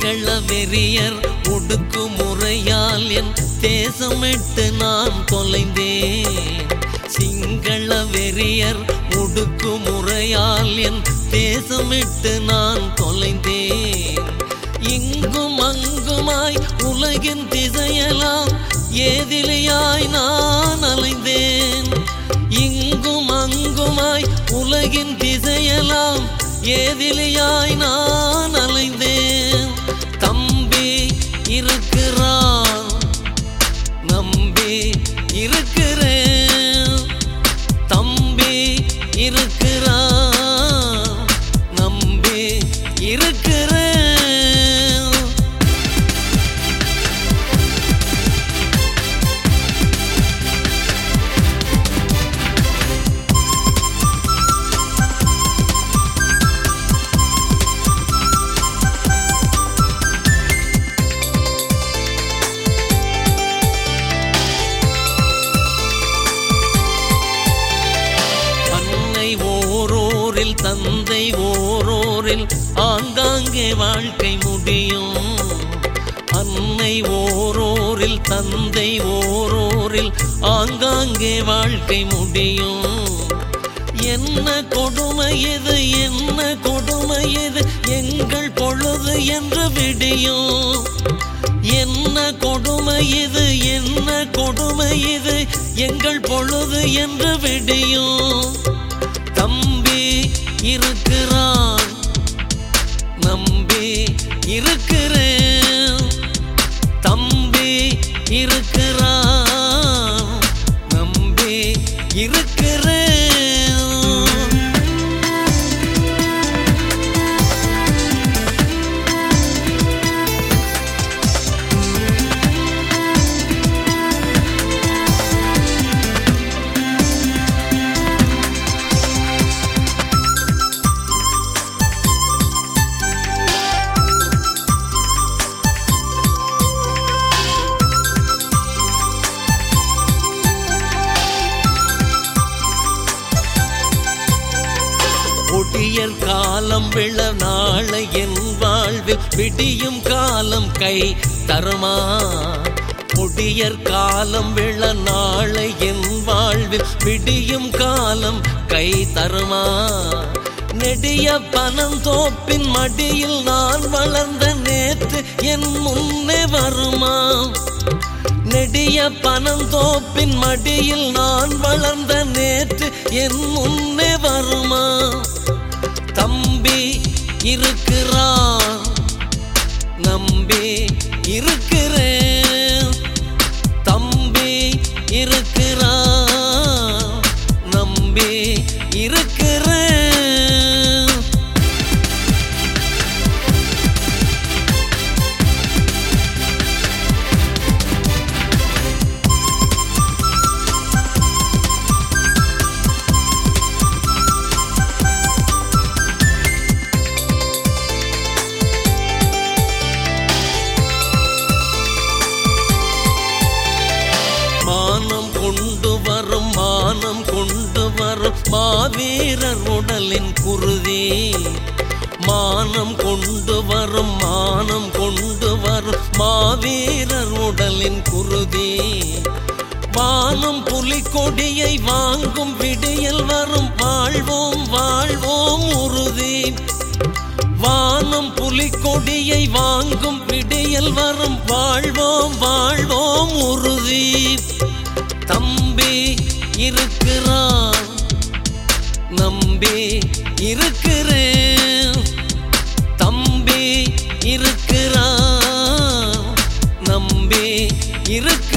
சிங்கள வெறியர் ஒடுக்கு முறையால் என் தேசமிட்டு நான் தொலைந்தேன் சிங்கள வெறியர் ஒடுக்கு முறையால் என் தேசமிட்டு நான் தொலைந்தேன் இங்கும் அங்குமாய் உலகின் திசையெல்லாம் ஏதிலியாய் நான் அலைந்தேன் இங்கும் அங்குமாய் உலகின் திசையெல்லாம் ஏதிலியாய் நான் அலைந்தேன் தம்பி இருக்கிறான் நம்பி இருக்கிறேன் தம்பி இருக்கிறான் நம்பி இருக்கிறேன் அன்னை ஓரோரில் தந்தை ஓரோரில் ஆங்காங்கே வாழ்க்கை முடியும் அன்னை ஓரோரில் தந்தை ஓரோரில் ஆங்காங்கே வாழ்க்கை முடியும் என்ன கொடுமை இது என்ன கொடுமை இது எங்கள் பொழுது என்று விடியும் என்ன கொடுமை இது என்ன கொடுமை இது எங்கள் பொழுது என்று விடியும் தம்பி இருக்கிறான் நம்பி இருக்கிறேன் தம்பி இருக்கிறான் நம்பி இருக்கிறேன் ஒடியர் காலம் விழ நாளை என் வாழ்வில் விடியும் காலம் கை தருமா ஒடியர் காலம் விழ நாளை என் வாழ்வில் விடியும் காலம் கை தருமா நெடிய பனந்தோப்பின் மடியில் நான் வளர்ந்த நேற்று என் முன்னே வருமா நெடிய பனந்தோப்பின் மடியில் நான் வளர்ந்த நேற்று என் முன்னே வருமா தம்பி இருக்கிறான் நம்பி இருக்கிறேன் தம்பி இருக்கிறான் நம்பி இருக்கிறேன் மானம் கொண்டு வரும் மானம் கொண்டு வரும் மாவீரர் உடலின் குருதி மானம் கொண்டு வரும் மானம் கொண்டு வரும் மாவீரர் உடலின் குருதி வானம் புலிக்கொடியை வாங்கும் விடியல் வரும் வாழ்வோம் வாழ்வோம் உறுதி வானம் புலிக்கொடியை வாங்கும் விடியல் வரும் வாழ்வோம் வாழ்வோம் உறுதி தம்பி இருக்கிறான் நம்பி இருக்கிறேன் தம்பி இருக்கிறான் நம்பி இருக்கிறேன்